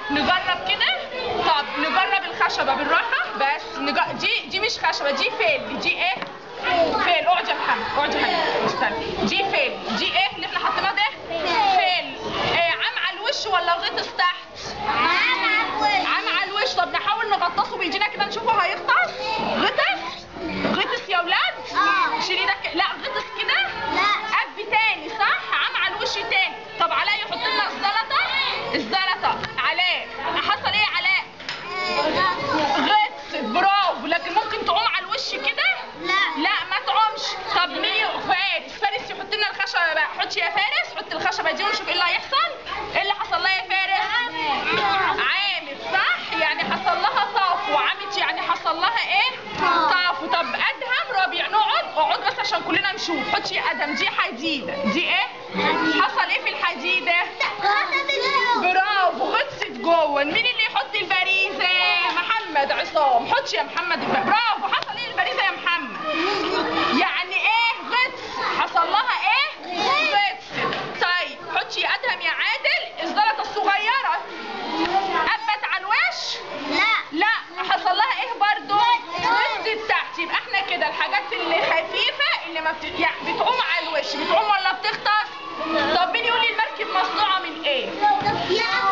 نجرب كده طب نجرب الخشبه بالراحه بس نج... دي دي مش خشبه دي فيل دي ايه فيل اقعد يا محمد اقعد يا حبيبي استنى دي فيل دي ايه اللي احنا حطيناه ده فيل إيه عام على الوش ولا غطس تحت عام على الوش طب نحاول نغطسه بايدينا كده نشوفه هيغطس غطس غطس يا ولاد آه. شيل ايدك ك- لا غطس كده لا. قب تاني صح عام على الوش تاني طب علاء يحط لنا الزلطه الزلطه علاء حصل ايه يا علاء غطس برافو لكن ممكن تعوم على الوش كده لا. لا ما تعومش طب مين ي- فارس فارس يحط لنا الخشبه بقى حط يا فارس حط الخشبه دي ونشوف ايه اللي هيحصل ايه اللي حصل لها يا فارس عامت صح يعني حصل لها طاف وعامت يعني حصل لها ايه طاف طب ادهم ربيع نقعد اقعد بس عشان كلنا نشوف حط يا ادهم دي حديده دي ايه حصل ايه في الحديده برافو غطست جوه مين اللي يحط البريزه محمد عصام حط يا محمد الب- برافو حصل ايه البريزه يا محمد يعني ايه غطس حصل لها ايه غطس طيب حط يا ادهم يا عادل الزلطه الصغيره قبت على الوش لا حصل لها ايه برضو غطست تحت يبقى احنا كده الحاجات اللي خفيفه اللي ما بت... يعني بتعوم على الوش بتعوم ولا بتغطس طب مين يقول لي المركب مصنوعه من ايه لا